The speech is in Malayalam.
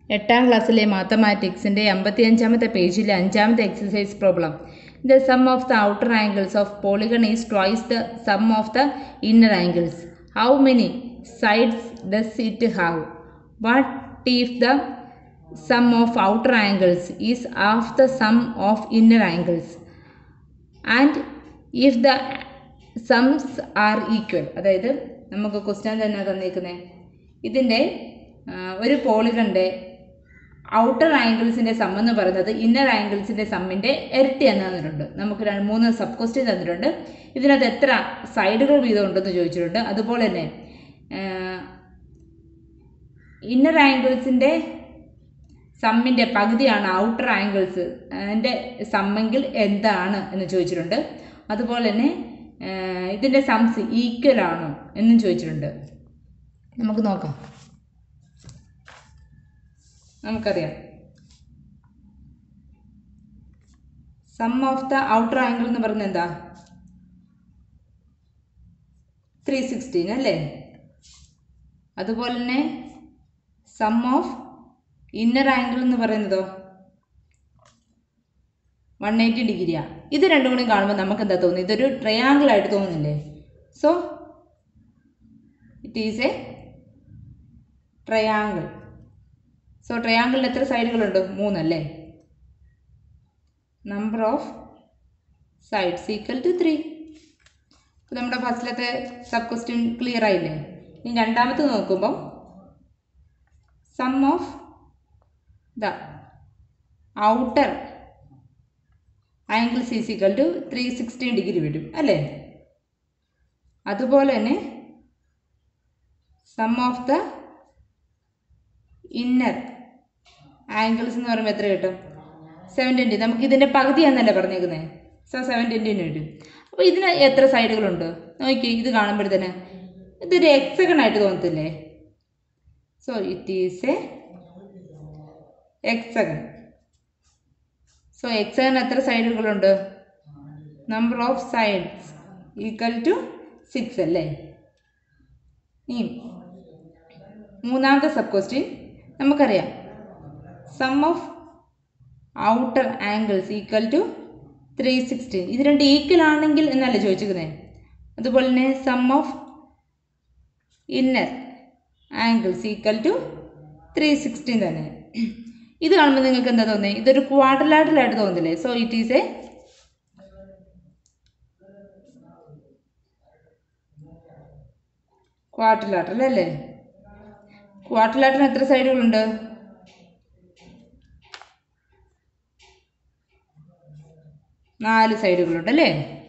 എട്ടാം ക്ലാസ്സിലെ മാത്തമാറ്റിക്സിൻ്റെ അമ്പത്തിയഞ്ചാമത്തെ പേജിലെ അഞ്ചാമത്തെ exercise problem the sum of the outer angles of polygon is twice the sum of the inner angles how many sides does it have what if the sum of outer angles is half the sum of inner angles and if the sums are equal അതായത് നമുക്ക് ക്വസ്റ്റ്യൻ തന്നെ തന്നിരിക്കുന്നത് ഇതിൻ്റെ ഒരു പോളിഗണിൻ്റെ ഔട്ടർ ആംഗിൾസിൻ്റെ സം എന്ന് പറയുന്നത് ഇന്നർ ആംഗിൾസിൻ്റെ സമ്മിൻ്റെ ഇരട്ടി എന്ന് തന്നിട്ടുണ്ട് നമുക്ക് രണ്ട് മൂന്ന് സബ് ക്വസ്റ്റ്യൻ തന്നിട്ടുണ്ട് ഇതിനകത്ത് എത്ര സൈഡുകൾ വീതം ഉണ്ടെന്ന് ചോദിച്ചിട്ടുണ്ട് അതുപോലെ തന്നെ ഇന്നർ ആംഗിൾസിൻ്റെ സമ്മിൻ്റെ പകുതിയാണ് ഔട്ടർ ആംഗിൾസ് അതിൻ്റെ സമ്മെങ്കിൽ എന്താണ് എന്ന് ചോദിച്ചിട്ടുണ്ട് അതുപോലെ തന്നെ ഇതിൻ്റെ സംസ് ഈക്വൽ ആണോ എന്നും ചോദിച്ചിട്ടുണ്ട് നമുക്ക് നോക്കാം നമുക്കറിയാം sum of the outer angle എന്ന് പറയുന്നത് എന്താ ത്രീ സിക്സ്റ്റീൻ അല്ലേ അതുപോലെ തന്നെ സം ഓഫ് ഇന്നർ ആംഗിൾ എന്ന് പറയുന്നതോ വൺ എയ്റ്റി ഡിഗ്രിയാ ഇത് രണ്ടും കൂടി കാണുമ്പോൾ നമുക്ക് എന്താ തോന്നുന്നത് ഇതൊരു ട്രയാങ്കിൾ ആയിട്ട് തോന്നുന്നില്ലേ so it is a triangle so ട്രയാങ്കിളിന് എത്ര സൈഡുകളുണ്ട് മൂന്നല്ലേ number of sides equal to three അപ്പോൾ നമ്മുടെ ഫസ്റ്റിലത്തെ സബ് ക്വസ്റ്റ്യൻ ക്ലിയർ ആയില്ലേ ഇനി രണ്ടാമത്തെ നോക്കുമ്പോൾ sum of the outer angles is equal to three sixty degree വരും അല്ലേ അതുപോലെ തന്നെ sum of the inner angles എന്ന് പറയുമ്പോൾ എത്ര കിട്ടും സെവൻ ട്വൻറ്റി നമുക്ക് ഇതിൻ്റെ പകുതിയാണെന്നല്ലേ പറഞ്ഞേക്കുന്നത് സോ സെവൻ ട്വൻറ്റിന് വരും അപ്പോൾ ഇതിന് എത്ര സൈഡുകളുണ്ട് നോക്കി ഇത് കാണുമ്പോഴത്തേന് ഇതൊരു എക്സഗൺ ആയിട്ട് തോന്നത്തില്ലേ so it is a hexagon so hexagon എത്ര സൈഡുകളുണ്ട് number of sides equal to six അല്ലേ ഇനി മൂന്നാമത്തെ സബ് ക്വസ്റ്റ്യൻ നമുക്കറിയാം sum of outer angles equal to three sixty ഇത് രണ്ട് ഈക്വൽ ആണെങ്കിൽ എന്നല്ലേ ചോദിച്ചിരിക്കുന്നത് അതുപോലെ തന്നെ sum of inner angles equal to three sixty തന്നെ ഇത് കാണുമ്പോൾ നിങ്ങൾക്ക് എന്താ തോന്നുന്നത് ഇതൊരു ക്വാഡ്രിലാറ്ററലായിട്ട് തോന്നുന്നില്ലേ so it is a quadrilateral അല്ലേ ക്വാഡ്രിലാറ്ററിന് എത്ര സൈഡുകളുണ്ട് നാല് സൈഡുകളുണ്ട് അല്ലേ